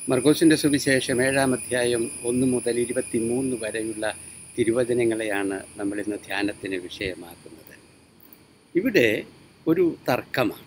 മർക്കോസിൻ്റെ സുവിശേഷം ഏഴാം അധ്യായം ഒന്ന് മുതൽ ഇരുപത്തി മൂന്ന് വരെയുള്ള തിരുവചനങ്ങളെയാണ് നമ്മളിന്ന് ധ്യാനത്തിന് വിഷയമാക്കുന്നത് ഇവിടെ ഒരു തർക്കമാണ്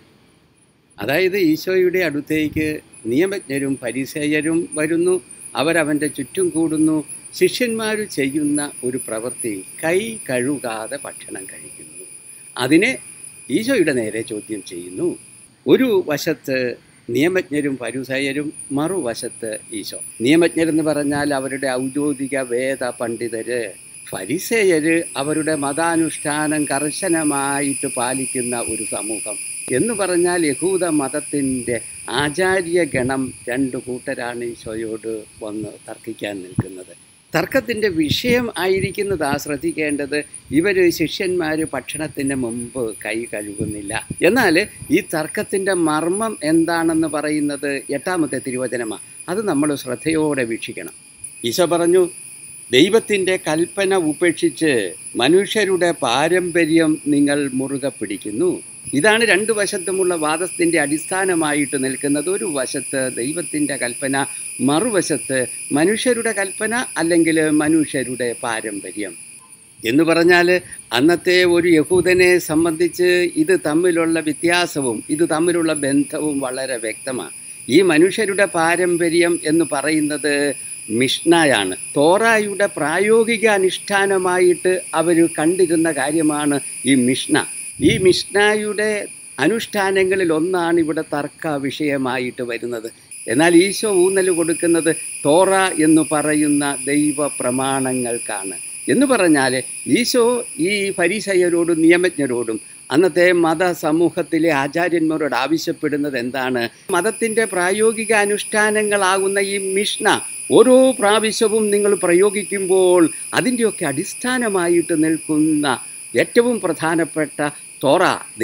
അതായത് ഈശോയുടെ അടുത്തേക്ക് നിയമജ്ഞരും പരിസേയരും വരുന്നു അവരവൻ്റെ ചുറ്റും കൂടുന്നു ശിഷ്യന്മാർ ചെയ്യുന്ന ഒരു പ്രവൃത്തി കൈ കഴുകാതെ ഭക്ഷണം കഴിക്കുന്നു അതിനെ ഈശോയുടെ നേരെ ചോദ്യം ചെയ്യുന്നു ഒരു വശത്ത് നിയമജ്ഞരും പരുസയരും മറുവശത്ത് ഈശോ നിയമജ്ഞരെന്ന് പറഞ്ഞാൽ അവരുടെ ഔദ്യോഗിക വേദ പണ്ഡിതര് ഫരിസേയര് അവരുടെ മതാനുഷ്ഠാനം കർശനമായിട്ട് പാലിക്കുന്ന ഒരു സമൂഹം എന്ന് പറഞ്ഞാൽ യഹൂദ മതത്തിൻ്റെ ആചാര്യഗണം രണ്ട് കൂട്ടരാണ് ഈശോയോട് വന്ന് തർക്കിക്കാൻ നിൽക്കുന്നത് തർക്കത്തിൻ്റെ വിഷയം ആയിരിക്കുന്നതാ ശ്രദ്ധിക്കേണ്ടത് ഇവർ ശിഷ്യന്മാർ ഭക്ഷണത്തിന് മുമ്പ് കൈ കഴുകുന്നില്ല എന്നാൽ ഈ തർക്കത്തിൻ്റെ മർമ്മം എന്താണെന്ന് പറയുന്നത് എട്ടാമത്തെ തിരുവചനമാണ് അത് നമ്മൾ ശ്രദ്ധയോടെ വീക്ഷിക്കണം ഈശോ പറഞ്ഞു ദൈവത്തിൻ്റെ കൽപ്പന ഉപേക്ഷിച്ച് മനുഷ്യരുടെ പാരമ്പര്യം നിങ്ങൾ മുറുകെ പിടിക്കുന്നു ഇതാണ് രണ്ട് വശത്തുമുള്ള വാദത്തിൻ്റെ അടിസ്ഥാനമായിട്ട് നിൽക്കുന്നത് ഒരു വശത്ത് ദൈവത്തിൻ്റെ കൽപ്പന മറുവശത്ത് മനുഷ്യരുടെ കൽപ്പന അല്ലെങ്കിൽ മനുഷ്യരുടെ പാരമ്പര്യം എന്ന് പറഞ്ഞാൽ അന്നത്തെ ഒരു യഹൂദനെ സംബന്ധിച്ച് ഇത് തമ്മിലുള്ള വ്യത്യാസവും ഇത് തമ്മിലുള്ള ബന്ധവും വളരെ വ്യക്തമാണ് ഈ മനുഷ്യരുടെ പാരമ്പര്യം എന്ന് പറയുന്നത് മിഷ്ണയാണ് തോറായുടെ പ്രായോഗിക അനുഷ്ഠാനമായിട്ട് അവർ കണ്ടിരുന്ന കാര്യമാണ് ഈ മിഷ്ണ ഈ മിഷ്ണായുടെ അനുഷ്ഠാനങ്ങളിൽ ഒന്നാണ് ഇവിടെ തർക്ക വിഷയമായിട്ട് വരുന്നത് എന്നാൽ ഈശോ ഊന്നൽ കൊടുക്കുന്നത് തോറ എന്ന് പറയുന്ന ദൈവ പ്രമാണങ്ങൾക്കാണ് എന്ന് പറഞ്ഞാൽ ഈശോ ഈ പരിസയരോടും നിയമജ്ഞരോടും അന്നത്തെ മത സമൂഹത്തിലെ ആചാര്യന്മാരോട് ആവശ്യപ്പെടുന്നത് എന്താണ് മതത്തിൻ്റെ പ്രായോഗിക അനുഷ്ഠാനങ്ങളാകുന്ന ഈ മിഷ്ണ ഓരോ പ്രാവശ്യവും നിങ്ങൾ പ്രയോഗിക്കുമ്പോൾ അതിൻ്റെയൊക്കെ അടിസ്ഥാനമായിട്ട് നിൽക്കുന്ന ഏറ്റവും പ്രധാനപ്പെട്ട തോറ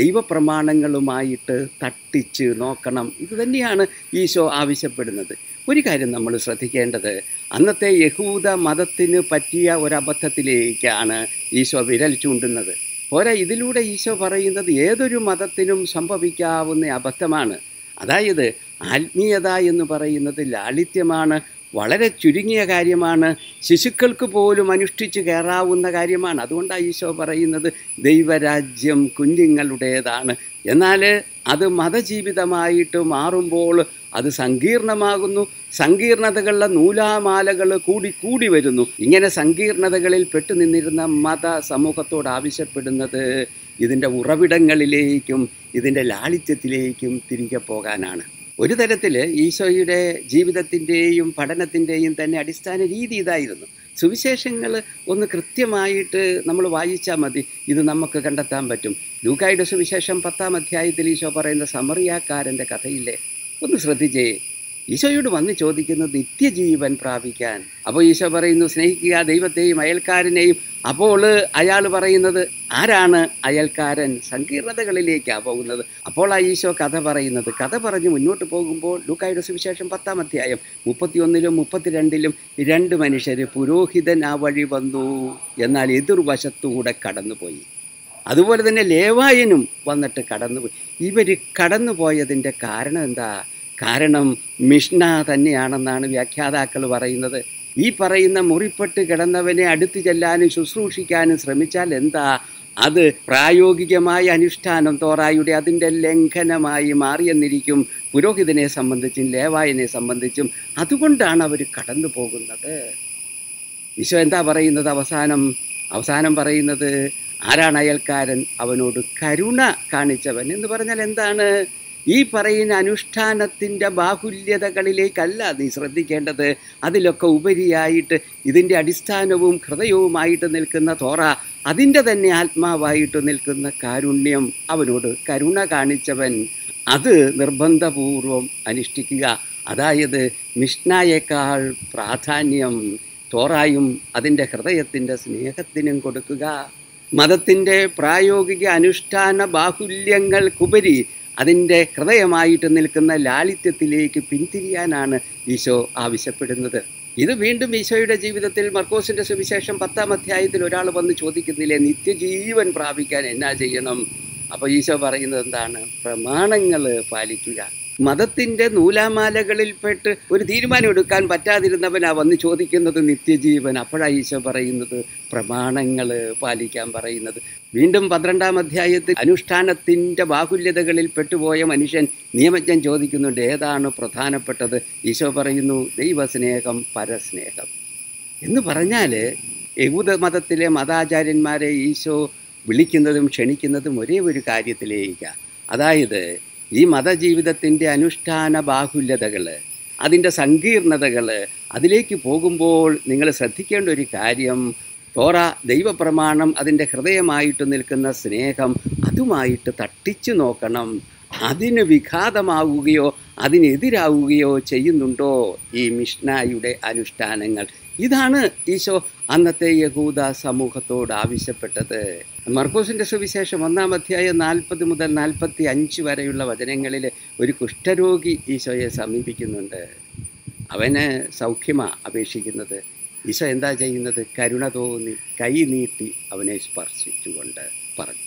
ദൈവപ്രമാണങ്ങളുമായിട്ട് തട്ടിച്ച് നോക്കണം ഇത് തന്നെയാണ് ഈശോ ആവശ്യപ്പെടുന്നത് ഒരു കാര്യം നമ്മൾ ശ്രദ്ധിക്കേണ്ടത് അന്നത്തെ യഹൂദ മതത്തിന് പറ്റിയ ഒരബദ്ധത്തിലേക്കാണ് ഈശോ വിരൽ ചൂണ്ടുന്നത് പോരാ ഇതിലൂടെ ഈശോ പറയുന്നത് ഏതൊരു മതത്തിനും സംഭവിക്കാവുന്ന അബദ്ധമാണ് അതായത് ആത്മീയത എന്ന് പറയുന്നത് ലാളിത്യമാണ് വളരെ ചുരുങ്ങിയ കാര്യമാണ് ശിശുക്കൾക്ക് പോലും അനുഷ്ഠിച്ച് കയറാവുന്ന കാര്യമാണ് അതുകൊണ്ടാണ് ഈശോ പറയുന്നത് ദൈവരാജ്യം കുഞ്ഞുങ്ങളുടേതാണ് എന്നാൽ അത് മതജീവിതമായിട്ട് മാറുമ്പോൾ അത് സങ്കീർണമാകുന്നു സങ്കീർണതകളുടെ നൂലാമാലകൾ കൂടി കൂടി വരുന്നു ഇങ്ങനെ സങ്കീർണതകളിൽ പെട്ടു നിന്നിരുന്ന മത സമൂഹത്തോട് ആവശ്യപ്പെടുന്നത് ഇതിൻ്റെ ഉറവിടങ്ങളിലേക്കും ഇതിൻ്റെ ലാളിത്യത്തിലേക്കും തിരികെ പോകാനാണ് ഒരു തരത്തിൽ ഈശോയുടെ ജീവിതത്തിൻ്റെയും പഠനത്തിൻ്റെയും തന്നെ അടിസ്ഥാന രീതി ഇതായിരുന്നു സുവിശേഷങ്ങൾ ഒന്ന് കൃത്യമായിട്ട് നമ്മൾ വായിച്ചാൽ മതി ഇത് നമുക്ക് കണ്ടെത്താൻ പറ്റും ലൂക്കായുടെ സുവിശേഷം പത്താം അധ്യായത്തിൽ ഈശോ പറയുന്ന സമറിയാക്കാരൻ്റെ കഥയില്ലേ ഒന്ന് ശ്രദ്ധിച്ചേ ഈശോയോട് വന്ന് ചോദിക്കുന്നത് നിത്യജീവൻ പ്രാപിക്കാൻ അപ്പോൾ ഈശോ പറയുന്നു സ്നേഹിക്കുക ദൈവത്തെയും അയൽക്കാരനെയും അപ്പോൾ അയാൾ പറയുന്നത് ആരാണ് അയൽക്കാരൻ സങ്കീർണതകളിലേക്കാണ് പോകുന്നത് അപ്പോൾ ആ ഈശോ കഥ പറയുന്നത് കഥ പറഞ്ഞ് മുന്നോട്ട് പോകുമ്പോൾ ലൂക്കായുടെ സുവിശേഷം പത്താം അധ്യായം മുപ്പത്തിയൊന്നിലും മുപ്പത്തിരണ്ടിലും രണ്ട് മനുഷ്യർ പുരോഹിതൻ ആ വഴി വന്നു എന്നാൽ എതിർവശത്തുകൂടെ കടന്നുപോയി അതുപോലെ തന്നെ ലേവായനും വന്നിട്ട് കടന്നുപോയി ഇവർ കടന്നുപോയതിൻ്റെ കാരണം എന്താ കാരണം മിഷ്ണ തന്നെയാണെന്നാണ് വ്യാഖ്യാതാക്കൾ പറയുന്നത് ഈ പറയുന്ന മുറിപ്പെട്ട് കിടന്നവനെ അടുത്തു ചെല്ലാനും ശുശ്രൂഷിക്കാനും ശ്രമിച്ചാൽ എന്താ അത് പ്രായോഗികമായ അനുഷ്ഠാനം തോറായുടെ അതിൻ്റെ ലംഘനമായി മാറിയെന്നിരിക്കും പുരോഹിതനെ സംബന്ധിച്ചും ലേവായനെ സംബന്ധിച്ചും അതുകൊണ്ടാണ് അവർ കടന്നു പോകുന്നത് ഈശോ എന്താ പറയുന്നത് അവസാനം അവസാനം പറയുന്നത് ആരാണ് അയൽക്കാരൻ അവനോട് കരുണ കാണിച്ചവൻ എന്ന് പറഞ്ഞാൽ എന്താണ് ഈ പറയുന്ന അനുഷ്ഠാനത്തിൻ്റെ ബാഹുല്യതകളിലേക്കല്ല നീ ശ്രദ്ധിക്കേണ്ടത് അതിലൊക്കെ ഉപരിയായിട്ട് ഇതിൻ്റെ അടിസ്ഥാനവും ഹൃദയവുമായിട്ട് നിൽക്കുന്ന തോറ അതിൻ്റെ തന്നെ ആത്മാവായിട്ട് നിൽക്കുന്ന കാരുണ്യം അവനോട് കരുണ കാണിച്ചവൻ അത് നിർബന്ധപൂർവം അനുഷ്ഠിക്കുക അതായത് മിഷ്ണയേക്കാൾ പ്രാധാന്യം തോറായും അതിൻ്റെ ഹൃദയത്തിൻ്റെ സ്നേഹത്തിനും കൊടുക്കുക മതത്തിൻ്റെ പ്രായോഗിക അനുഷ്ഠാന ബാഹുല്യങ്ങൾക്കുപരി അതിൻ്റെ ഹൃദയമായിട്ട് നിൽക്കുന്ന ലാളിത്യത്തിലേക്ക് പിന്തിരിയാനാണ് ഈശോ ആവശ്യപ്പെടുന്നത് ഇത് വീണ്ടും ഈശോയുടെ ജീവിതത്തിൽ മർക്കോസിൻ്റെ സുവിശേഷം പത്താം അധ്യായത്തിൽ ഒരാൾ വന്ന് ചോദിക്കുന്നില്ലേ നിത്യജീവൻ പ്രാപിക്കാൻ എന്നാ ചെയ്യണം അപ്പോൾ ഈശോ പറയുന്നത് എന്താണ് പ്രമാണങ്ങൾ പാലിക്കുക മതത്തിൻ്റെ നൂലാമാലകളിൽപ്പെട്ട് ഒരു തീരുമാനം എടുക്കാൻ പറ്റാതിരുന്നവനാ വന്ന് ചോദിക്കുന്നത് നിത്യജീവൻ അപ്പോഴാണ് ഈശോ പറയുന്നത് പ്രമാണങ്ങൾ പാലിക്കാൻ പറയുന്നത് വീണ്ടും പന്ത്രണ്ടാം അധ്യായത്തിൽ അനുഷ്ഠാനത്തിൻ്റെ ബാഹുല്യതകളിൽ പെട്ടുപോയ മനുഷ്യൻ നിയമജ്ഞൻ ചോദിക്കുന്നുണ്ട് ഏതാണ് പ്രധാനപ്പെട്ടത് ഈശോ പറയുന്നു ദൈവസ്നേഹം പരസ്നേഹം എന്ന് പറഞ്ഞാൽ യഹൂദ മതത്തിലെ മതാചാര്യന്മാരെ ഈശോ വിളിക്കുന്നതും ക്ഷണിക്കുന്നതും ഒരേ ഒരു കാര്യത്തിലേക്കാണ് അതായത് ഈ മതജീവിതത്തിൻ്റെ അനുഷ്ഠാന ബാഹുല്യതകൾ അതിൻ്റെ സങ്കീർണതകൾ അതിലേക്ക് പോകുമ്പോൾ നിങ്ങൾ ശ്രദ്ധിക്കേണ്ട ഒരു കാര്യം തോറ ദൈവപ്രമാണം അതിൻ്റെ ഹൃദയമായിട്ട് നിൽക്കുന്ന സ്നേഹം അതുമായിട്ട് തട്ടിച്ചു നോക്കണം അതിന് വിഘാതമാവുകയോ അതിനെതിരാവുകയോ ചെയ്യുന്നുണ്ടോ ഈ മിഷ്നായുടെ അനുഷ്ഠാനങ്ങൾ ഇതാണ് ഈശോ അന്നത്തെ യഹൂദ സമൂഹത്തോട് ആവശ്യപ്പെട്ടത് മർക്കോസിൻ്റെ സുവിശേഷം ഒന്നാം അധ്യായം നാൽപ്പത് മുതൽ നാൽപ്പത്തി അഞ്ച് വരെയുള്ള വചനങ്ങളിൽ ഒരു കുഷ്ഠരോഗി ഈശോയെ സമീപിക്കുന്നുണ്ട് അവന് സൗഖ്യമാ അപേക്ഷിക്കുന്നത് ഈശോ എന്താ ചെയ്യുന്നത് കരുണ തോന്നി കൈ നീട്ടി അവനെ സ്പർശിച്ചുകൊണ്ട് പറഞ്ഞു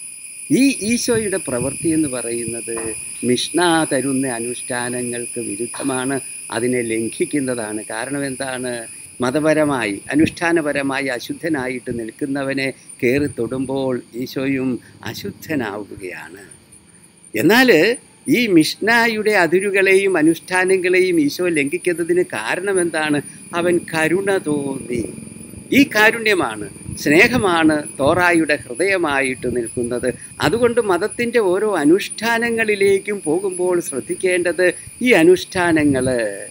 ഈ ഈശോയുടെ പ്രവൃത്തി എന്ന് പറയുന്നത് മിഷ്ണ തരുന്ന അനുഷ്ഠാനങ്ങൾക്ക് വിരുദ്ധമാണ് അതിനെ ലംഘിക്കുന്നതാണ് കാരണം എന്താണ് മതപരമായി അനുഷ്ഠാനപരമായി അശുദ്ധനായിട്ട് നിൽക്കുന്നവനെ കയറി തൊടുമ്പോൾ ഈശോയും അശുദ്ധനാവുകയാണ് എന്നാൽ ഈ മിഷ്നായുടെ അതിരുകളെയും അനുഷ്ഠാനങ്ങളെയും ഈശോ ലംഘിക്കുന്നതിന് കാരണം എന്താണ് അവൻ കരുണ തോന്നി ഈ കാരുണ്യമാണ് സ്നേഹമാണ് തോറായുടെ ഹൃദയമായിട്ട് നിൽക്കുന്നത് അതുകൊണ്ട് മതത്തിൻ്റെ ഓരോ അനുഷ്ഠാനങ്ങളിലേക്കും പോകുമ്പോൾ ശ്രദ്ധിക്കേണ്ടത് ഈ അനുഷ്ഠാനങ്ങൾ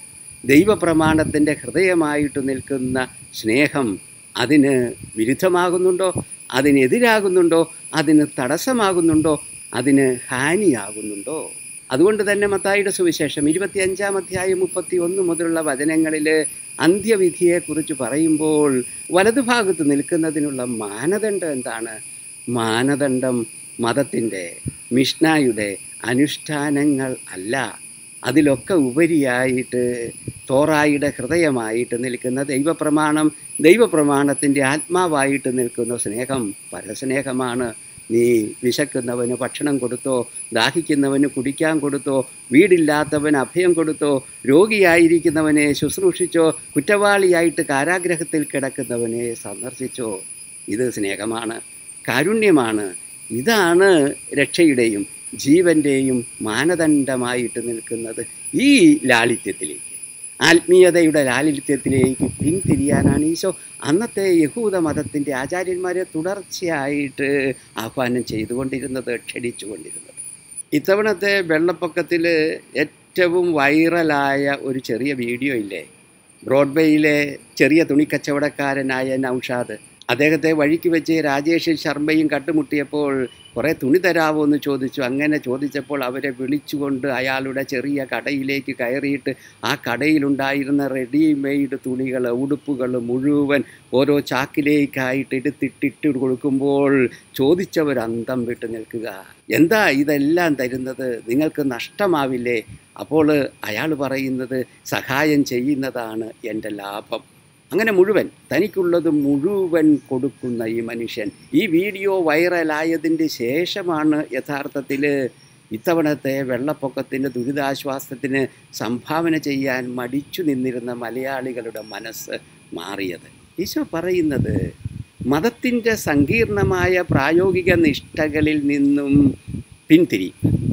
ദൈവപ്രമാണത്തിൻ്റെ ഹൃദയമായിട്ട് നിൽക്കുന്ന സ്നേഹം അതിന് വിരുദ്ധമാകുന്നുണ്ടോ അതിനെതിരാകുന്നുണ്ടോ അതിന് തടസ്സമാകുന്നുണ്ടോ അതിന് ഹാനിയാകുന്നുണ്ടോ അതുകൊണ്ട് തന്നെ മത്തായിയുടെ സുവിശേഷം ഇരുപത്തിയഞ്ചാം അധ്യായം മുപ്പത്തി ഒന്ന് മുതലുള്ള വചനങ്ങളിൽ അന്ത്യവിധിയെക്കുറിച്ച് പറയുമ്പോൾ വലതുഭാഗത്ത് നിൽക്കുന്നതിനുള്ള മാനദണ്ഡം എന്താണ് മാനദണ്ഡം മതത്തിൻ്റെ മിഷ്നായുടെ അനുഷ്ഠാനങ്ങൾ അല്ല അതിലൊക്കെ ഉപരിയായിട്ട് തോറായുടെ ഹൃദയമായിട്ട് നിൽക്കുന്ന ദൈവപ്രമാണം ദൈവപ്രമാണത്തിൻ്റെ ആത്മാവായിട്ട് നിൽക്കുന്ന സ്നേഹം പരസ്നേഹമാണ് നീ വിശക്കുന്നവന് ഭക്ഷണം കൊടുത്തോ ദാഹിക്കുന്നവന് കുടിക്കാൻ കൊടുത്തോ വീടില്ലാത്തവന് അഭയം കൊടുത്തോ രോഗിയായിരിക്കുന്നവനെ ശുശ്രൂഷിച്ചോ കുറ്റവാളിയായിട്ട് കാരാഗ്രഹത്തിൽ കിടക്കുന്നവനെ സന്ദർശിച്ചോ ഇത് സ്നേഹമാണ് കാരുണ്യമാണ് ഇതാണ് രക്ഷയുടെയും ജീവൻ്റെയും മാനദണ്ഡമായിട്ട് നിൽക്കുന്നത് ഈ ലാളിത്യത്തിലേക്ക് ആത്മീയതയുടെ ലാളിത്യത്തിലേക്ക് പിന്തിരിയാനാണ് ഈശോ അന്നത്തെ യഹൂദ മതത്തിൻ്റെ ആചാര്യന്മാരെ തുടർച്ചയായിട്ട് ആഹ്വാനം ചെയ്തുകൊണ്ടിരുന്നത് ക്ഷണിച്ചുകൊണ്ടിരുന്നത് ഇത്തവണത്തെ വെള്ളപ്പൊക്കത്തിൽ ഏറ്റവും വൈറലായ ഒരു ചെറിയ വീഡിയോ ഇല്ലേ ബ്രോഡ്വേയിലെ ചെറിയ തുണിക്കച്ചവടക്കാരനായ നൗഷാദ് അദ്ദേഹത്തെ വഴിക്ക് വെച്ച് രാജേഷ് ശർമ്മയും കണ്ടുമുട്ടിയപ്പോൾ കുറേ തുണി തരാമോ എന്ന് ചോദിച്ചു അങ്ങനെ ചോദിച്ചപ്പോൾ അവരെ വിളിച്ചുകൊണ്ട് അയാളുടെ ചെറിയ കടയിലേക്ക് കയറിയിട്ട് ആ കടയിലുണ്ടായിരുന്ന റെഡിമെയ്ഡ് തുണികൾ ഉടുപ്പുകൾ മുഴുവൻ ഓരോ ചാക്കിലേക്കായിട്ട് എടുത്തിട്ടിട്ട് കൊടുക്കുമ്പോൾ ചോദിച്ചവർ അന്തം വിട്ട് നിൽക്കുക എന്താ ഇതെല്ലാം തരുന്നത് നിങ്ങൾക്ക് നഷ്ടമാവില്ലേ അപ്പോൾ അയാൾ പറയുന്നത് സഹായം ചെയ്യുന്നതാണ് എൻ്റെ ലാഭം അങ്ങനെ മുഴുവൻ തനിക്കുള്ളത് മുഴുവൻ കൊടുക്കുന്ന ഈ മനുഷ്യൻ ഈ വീഡിയോ വൈറലായതിൻ്റെ ശേഷമാണ് യഥാർത്ഥത്തിൽ ഇത്തവണത്തെ വെള്ളപ്പൊക്കത്തിന് ദുരിതാശ്വാസത്തിന് സംഭാവന ചെയ്യാൻ മടിച്ചു നിന്നിരുന്ന മലയാളികളുടെ മനസ്സ് മാറിയത് ഈശോ പറയുന്നത് മതത്തിൻ്റെ സങ്കീർണമായ പ്രായോഗിക നിഷ്ഠകളിൽ നിന്നും പിന്തിരി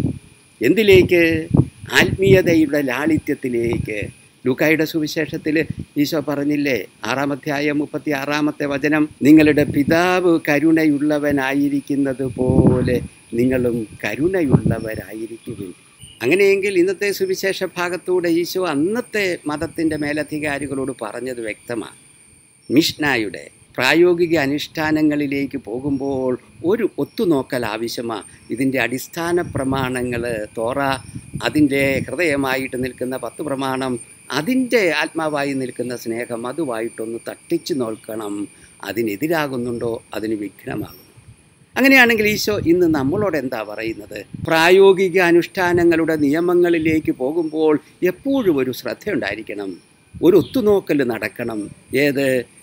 എന്തിലേക്ക് ആത്മീയതയുടെ ലാളിത്യത്തിലേക്ക് ലൂക്കായുടെ സുവിശേഷത്തിൽ ഈശോ പറഞ്ഞില്ലേ ആറാമധ്യായം മുപ്പത്തി ആറാമത്തെ വചനം നിങ്ങളുടെ പിതാവ് കരുണയുള്ളവനായിരിക്കുന്നത് പോലെ നിങ്ങളും കരുണയുള്ളവരായിരിക്കുവിൻ അങ്ങനെയെങ്കിൽ ഇന്നത്തെ സുവിശേഷ ഭാഗത്തൂടെ ഈശോ അന്നത്തെ മതത്തിൻ്റെ മേലധികാരികളോട് പറഞ്ഞത് വ്യക്തമാണ് മിഷ്നായുടെ പ്രായോഗിക അനുഷ്ഠാനങ്ങളിലേക്ക് പോകുമ്പോൾ ഒരു ഒത്തുനോക്കൽ ആവശ്യമാണ് ഇതിൻ്റെ അടിസ്ഥാന പ്രമാണങ്ങൾ തോറ അതിൻ്റെ ഹൃദയമായിട്ട് നിൽക്കുന്ന പത്ത് പ്രമാണം അതിൻ്റെ ആത്മാവായി നിൽക്കുന്ന സ്നേഹം അതുമായിട്ടൊന്ന് തട്ടിച്ചു നോക്കണം അതിനെതിരാകുന്നുണ്ടോ അതിന് വിഘ്നമാകുന്നു അങ്ങനെയാണെങ്കിൽ ഈശോ ഇന്ന് നമ്മളോട് എന്താ പറയുന്നത് പ്രായോഗിക അനുഷ്ഠാനങ്ങളുടെ നിയമങ്ങളിലേക്ക് പോകുമ്പോൾ എപ്പോഴും ഒരു ശ്രദ്ധയുണ്ടായിരിക്കണം ഒരു ഒത്തുനോക്കൽ നടക്കണം ഏത്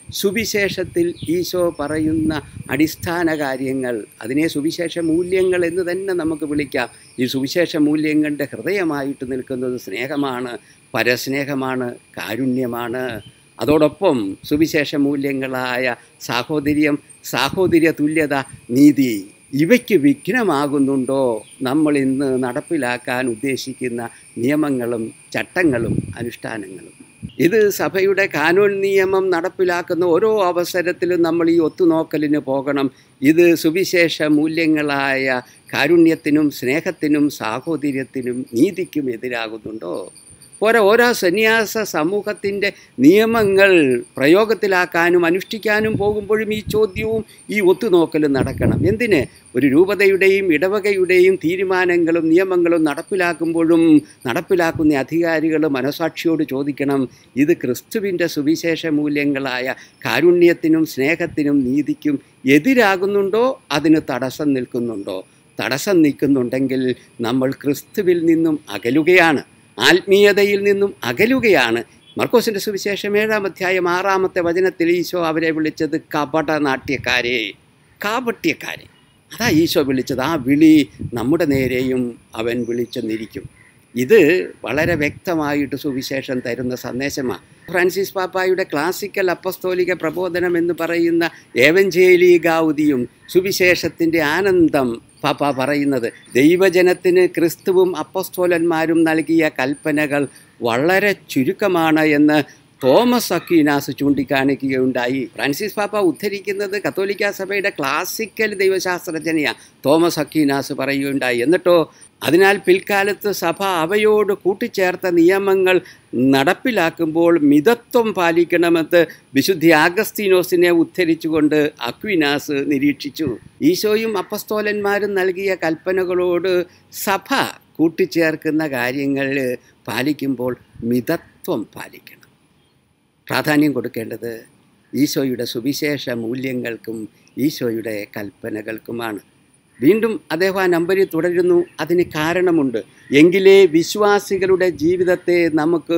സുവിശേഷത്തിൽ ഈശോ പറയുന്ന അടിസ്ഥാന കാര്യങ്ങൾ അതിനെ സുവിശേഷ മൂല്യങ്ങൾ എന്ന് തന്നെ നമുക്ക് വിളിക്കാം ഈ സുവിശേഷ മൂല്യങ്ങളുടെ ഹൃദയമായിട്ട് നിൽക്കുന്നത് സ്നേഹമാണ് പരസ്നേഹമാണ് കാരുണ്യമാണ് അതോടൊപ്പം സുവിശേഷ മൂല്യങ്ങളായ സാഹോദര്യം സാഹോദര്യ തുല്യത നീതി ഇവയ്ക്ക് വിഘ്നമാകുന്നുണ്ടോ നമ്മൾ ഇന്ന് നടപ്പിലാക്കാൻ ഉദ്ദേശിക്കുന്ന നിയമങ്ങളും ചട്ടങ്ങളും അനുഷ്ഠാനങ്ങളും ഇത് സഭയുടെ കാനൂൻ നിയമം നടപ്പിലാക്കുന്ന ഓരോ അവസരത്തിലും നമ്മൾ ഈ ഒത്തുനോക്കലിന് പോകണം ഇത് സുവിശേഷ മൂല്യങ്ങളായ കാരുണ്യത്തിനും സ്നേഹത്തിനും സാഹോദര്യത്തിനും നീതിക്കും എതിരാകുന്നുണ്ടോ പോരാ ഓരോ സന്യാസ സമൂഹത്തിൻ്റെ നിയമങ്ങൾ പ്രയോഗത്തിലാക്കാനും അനുഷ്ഠിക്കാനും പോകുമ്പോഴും ഈ ചോദ്യവും ഈ ഒത്തുനോക്കലും നടക്കണം എന്തിന് ഒരു രൂപതയുടെയും ഇടവകയുടെയും തീരുമാനങ്ങളും നിയമങ്ങളും നടപ്പിലാക്കുമ്പോഴും നടപ്പിലാക്കുന്ന അധികാരികൾ മനസാക്ഷിയോട് ചോദിക്കണം ഇത് ക്രിസ്തുവിൻ്റെ സുവിശേഷ മൂല്യങ്ങളായ കാരുണ്യത്തിനും സ്നേഹത്തിനും നീതിക്കും എതിരാകുന്നുണ്ടോ അതിന് തടസ്സം നിൽക്കുന്നുണ്ടോ തടസ്സം നിൽക്കുന്നുണ്ടെങ്കിൽ നമ്മൾ ക്രിസ്തുവിൽ നിന്നും അകലുകയാണ് ആത്മീയതയിൽ നിന്നും അകലുകയാണ് മർക്കോസിൻ്റെ സുവിശേഷം ഏഴാം അധ്യായം ആറാമത്തെ വചനത്തിൽ ഈശോ അവരെ വിളിച്ചത് കപട നാട്യക്കാരെ കാപട്യക്കാരെ അതാ ഈശോ വിളിച്ചത് ആ വിളി നമ്മുടെ നേരെയും അവൻ വിളിച്ചെന്നിരിക്കും ഇത് വളരെ വ്യക്തമായിട്ട് സുവിശേഷം തരുന്ന സന്ദേശമാണ് ഫ്രാൻസിസ് പാപ്പായുടെ ക്ലാസിക്കൽ അപ്പസ്തോലിക പ്രബോധനം എന്ന് പറയുന്ന ഏവഞ്ചേലികാവുതിയും സുവിശേഷത്തിൻ്റെ ആനന്ദം പാപ്പ പറയുന്നത് ദൈവജനത്തിന് ക്രിസ്തുവും അപ്പസ്തോലന്മാരും നൽകിയ കൽപ്പനകൾ വളരെ ചുരുക്കമാണ് എന്ന് തോമസ് അക്വീനാസ് ചൂണ്ടിക്കാണിക്കുകയുണ്ടായി ഫ്രാൻസിസ് പാപ്പ ഉദ്ധരിക്കുന്നത് കത്തോലിക്ക സഭയുടെ ക്ലാസിക്കൽ ദൈവശാസ്ത്രജ്ഞനെയാണ് തോമസ് അക്വീനാസ് പറയുകയുണ്ടായി എന്നിട്ടോ അതിനാൽ പിൽക്കാലത്ത് സഭ അവയോട് കൂട്ടിച്ചേർത്ത നിയമങ്ങൾ നടപ്പിലാക്കുമ്പോൾ മിതത്വം പാലിക്കണമെന്ന് വിശുദ്ധി ആഗസ്തീനോസിനെ ഉദ്ധരിച്ചുകൊണ്ട് അക്വിനാസ് നിരീക്ഷിച്ചു ഈശോയും അപ്പസ്തോലന്മാരും നൽകിയ കൽപ്പനകളോട് സഭ കൂട്ടിച്ചേർക്കുന്ന കാര്യങ്ങൾ പാലിക്കുമ്പോൾ മിതത്വം പാലിക്കണം പ്രാധാന്യം കൊടുക്കേണ്ടത് ഈശോയുടെ സുവിശേഷ മൂല്യങ്ങൾക്കും ഈശോയുടെ കൽപ്പനകൾക്കുമാണ് വീണ്ടും അദ്ദേഹം ആ നമ്പരിൽ തുടരുന്നു അതിന് കാരണമുണ്ട് എങ്കിലേ വിശ്വാസികളുടെ ജീവിതത്തെ നമുക്ക്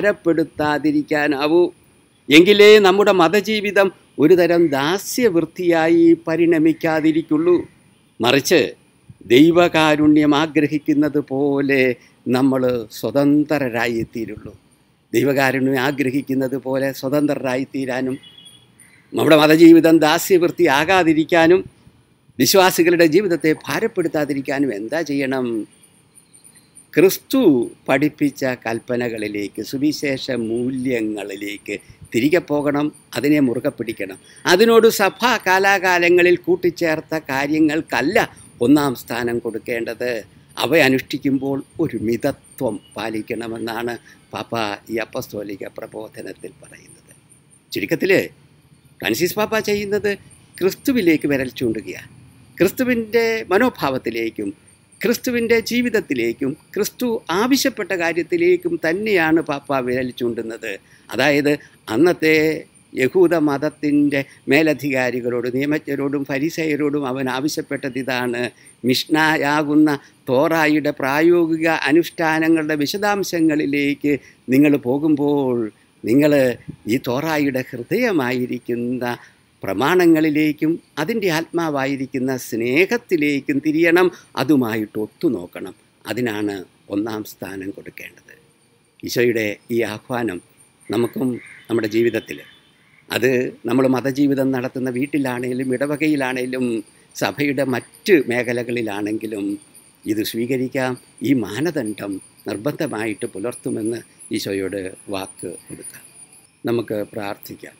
ഭാരപ്പെടുത്താതിരിക്കാനാവൂ എങ്കിലേ നമ്മുടെ മതജീവിതം ഒരുതരം ദാസ്യവൃത്തിയായി പരിണമിക്കാതിരിക്കുള്ളൂ മറിച്ച് ദൈവകാരുണ്യം ആഗ്രഹിക്കുന്നത് പോലെ നമ്മൾ സ്വതന്ത്രരായിത്തീരുള്ളൂ ദൈവകാരുണ്യം ആഗ്രഹിക്കുന്നത് പോലെ സ്വതന്ത്രരായിത്തീരാനും നമ്മുടെ മതജീവിതം ദാസ്യവൃത്തി ആകാതിരിക്കാനും വിശ്വാസികളുടെ ജീവിതത്തെ ഭാരപ്പെടുത്താതിരിക്കാനും എന്താ ചെയ്യണം ക്രിസ്തു പഠിപ്പിച്ച കൽപ്പനകളിലേക്ക് സുവിശേഷ മൂല്യങ്ങളിലേക്ക് തിരികെ പോകണം അതിനെ മുറുകെ പിടിക്കണം അതിനോട് സഭ കാലാകാലങ്ങളിൽ കൂട്ടിച്ചേർത്ത കാര്യങ്ങൾക്കല്ല ഒന്നാം സ്ഥാനം കൊടുക്കേണ്ടത് അവ അനുഷ്ഠിക്കുമ്പോൾ ഒരു മിതത്വം പാലിക്കണമെന്നാണ് പാപ്പ ഈ അപ്പസ്തോലിക പ്രബോധനത്തിൽ പറയുന്നത് ചുരുക്കത്തിൽ ഫ്രാൻസിസ് പാപ്പ ചെയ്യുന്നത് ക്രിസ്തുവിലേക്ക് വിരൽ ചൂണ്ടുകയാണ് ക്രിസ്തുവിൻ്റെ മനോഭാവത്തിലേക്കും ക്രിസ്തുവിൻ്റെ ജീവിതത്തിലേക്കും ക്രിസ്തു ആവശ്യപ്പെട്ട കാര്യത്തിലേക്കും തന്നെയാണ് പാപ്പ വിരൽ ചൂണ്ടുന്നത് അതായത് അന്നത്തെ യഹൂദ മതത്തിൻ്റെ മേലധികാരികളോട് നിയമജ്ഞരോടും ഫരിസയരോടും അവൻ ആവശ്യപ്പെട്ടത് ഇതാണ് മിഷ്ണായാകുന്ന തോറായുടെ പ്രായോഗിക അനുഷ്ഠാനങ്ങളുടെ വിശദാംശങ്ങളിലേക്ക് നിങ്ങൾ പോകുമ്പോൾ നിങ്ങൾ ഈ തോറായുടെ ഹൃദയമായിരിക്കുന്ന പ്രമാണങ്ങളിലേക്കും അതിൻ്റെ ആത്മാവായിരിക്കുന്ന സ്നേഹത്തിലേക്കും തിരിയണം അതുമായിട്ട് ഒത്തുനോക്കണം അതിനാണ് ഒന്നാം സ്ഥാനം കൊടുക്കേണ്ടത് ഈശോയുടെ ഈ ആഹ്വാനം നമുക്കും നമ്മുടെ ജീവിതത്തിൽ അത് നമ്മൾ മതജീവിതം നടത്തുന്ന വീട്ടിലാണെങ്കിലും ഇടവകയിലാണെങ്കിലും സഭയുടെ മറ്റ് മേഖലകളിലാണെങ്കിലും ഇത് സ്വീകരിക്കാം ഈ മാനദണ്ഡം നിർബന്ധമായിട്ട് പുലർത്തുമെന്ന് ഈശോയോട് വാക്ക് കൊടുക്കാം നമുക്ക് പ്രാർത്ഥിക്കാം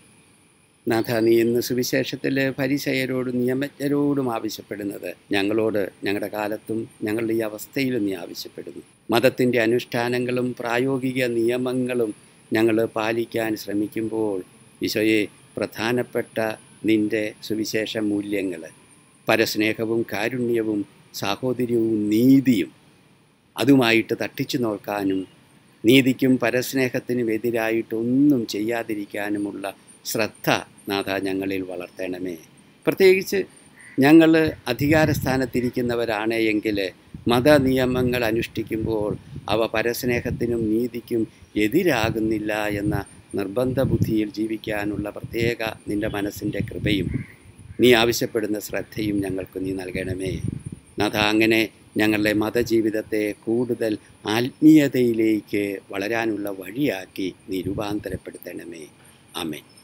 നാഥ നീ ഇന്ന് സുവിശേഷത്തിൽ പരിചയരോടും നിയമജ്ഞരോടും ആവശ്യപ്പെടുന്നത് ഞങ്ങളോട് ഞങ്ങളുടെ കാലത്തും ഞങ്ങളുടെ ഈ അവസ്ഥയിലും നീ ആവശ്യപ്പെടുന്നു മതത്തിൻ്റെ അനുഷ്ഠാനങ്ങളും പ്രായോഗിക നിയമങ്ങളും ഞങ്ങൾ പാലിക്കാൻ ശ്രമിക്കുമ്പോൾ ഈശോയെ പ്രധാനപ്പെട്ട നിൻ്റെ സുവിശേഷ മൂല്യങ്ങൾ പരസ്നേഹവും കാരുണ്യവും സാഹോദര്യവും നീതിയും അതുമായിട്ട് തട്ടിച്ചു നോക്കാനും നീതിക്കും പരസ്നേഹത്തിനും എതിരായിട്ടൊന്നും ചെയ്യാതിരിക്കാനുമുള്ള ശ്രദ്ധ നാഥ ഞങ്ങളിൽ വളർത്തണമേ പ്രത്യേകിച്ച് ഞങ്ങൾ അധികാരസ്ഥാനത്തിരിക്കുന്നവരാണ് എങ്കിൽ മതനിയമങ്ങൾ അനുഷ്ഠിക്കുമ്പോൾ അവ പരസ്നേഹത്തിനും നീതിക്കും എതിരാകുന്നില്ല എന്ന നിർബന്ധ ബുദ്ധിയിൽ ജീവിക്കാനുള്ള പ്രത്യേക നിൻ്റെ മനസ്സിൻ്റെ കൃപയും നീ ആവശ്യപ്പെടുന്ന ശ്രദ്ധയും ഞങ്ങൾക്ക് നീ നൽകണമേ നാഥ അങ്ങനെ ഞങ്ങളുടെ മതജീവിതത്തെ കൂടുതൽ ആത്മീയതയിലേക്ക് വളരാനുള്ള വഴിയാക്കി നീ രൂപാന്തരപ്പെടുത്തണമേ ആമേൻ